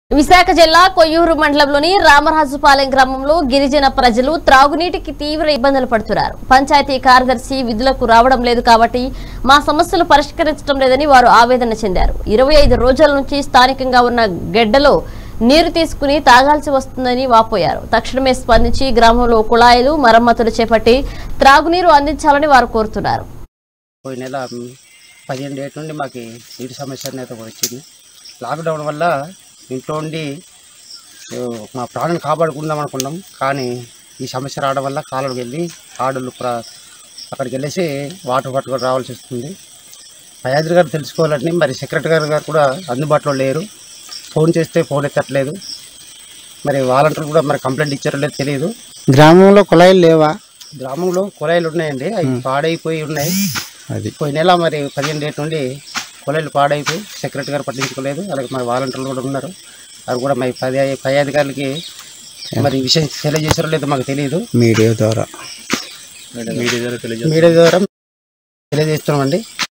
విశాఖ జిల్లా కొయ్యూరు మండలంలోని రామరాజుపాలెం గ్రామంలో గిరిజన ప్రజలు త్రాగునీటికి తీవ్ర ఇబ్బందులు పడుతున్నారు పంచాయతీ కార్యదర్శి విధులకు రావడం లేదు కాబట్టి మా సమస్యలు పరిష్కరించడం లేదని వారు ఆవేదన చెందారు ఇరవై ఐదు రోజుల నుంచి స్థానికంగా ఉన్న గెడ్డలో నీరు తీసుకుని తాగాల్సి వస్తుందని వాపోయారు తక్షణమే స్పందించి గ్రామంలో కుళాయిలు మరమ్మతులు చేపట్టి త్రాగునీరు అందించాలని వారు కోరుతున్నారు పోయిన నెల పదిహేను డేట్ నుండి మాకు నీటి సమస్య అనేది ఒకటి వచ్చింది లాక్డౌన్ వల్ల ఇంట్లో ఉండి ఆ, మా ప్రాణాన్ని కాపాడుకుందాం అనుకున్నాం కానీ ఈ సమస్య రావడం వల్ల కాలువకి వెళ్ళి ఆడలు ప్ర అక్కడికి వెళ్ళేసి వాటర్ పట్టుకొని రావాల్సి వస్తుంది పయాద్రి గారు తెలుసుకోవాలని మరి సెక్రటరీ గారు గారు కూడా అందుబాటులో లేరు ఫోన్ చేస్తే ఫోన్ ఎత్తట్లేదు మరి వాలంటీర్లు కూడా మరి కంప్లైంట్ ఇచ్చారో లేదో తెలియదు గ్రామంలో కుళాయిలు లేవా గ్రామంలో కుళాయిలు ఉన్నాయండి అవి పాడైపోయి ఉన్నాయి అది పోయిన నెల మరి పదిహేను డేట్ నుండి కొలైలు పాడైపోయి సెక్రటరీ గారు పట్టించుకోలేదు అలాగే మరి వాలంటీర్లు కూడా ఉన్నారు వారు కూడా మరి పది పై అధికారులకి మరి ఈ విషయం తెలియజేసారో లేదో మాకు తెలియదు మీడియా ద్వారా మీడియా ద్వారా తెలియజేస్తున్నామండి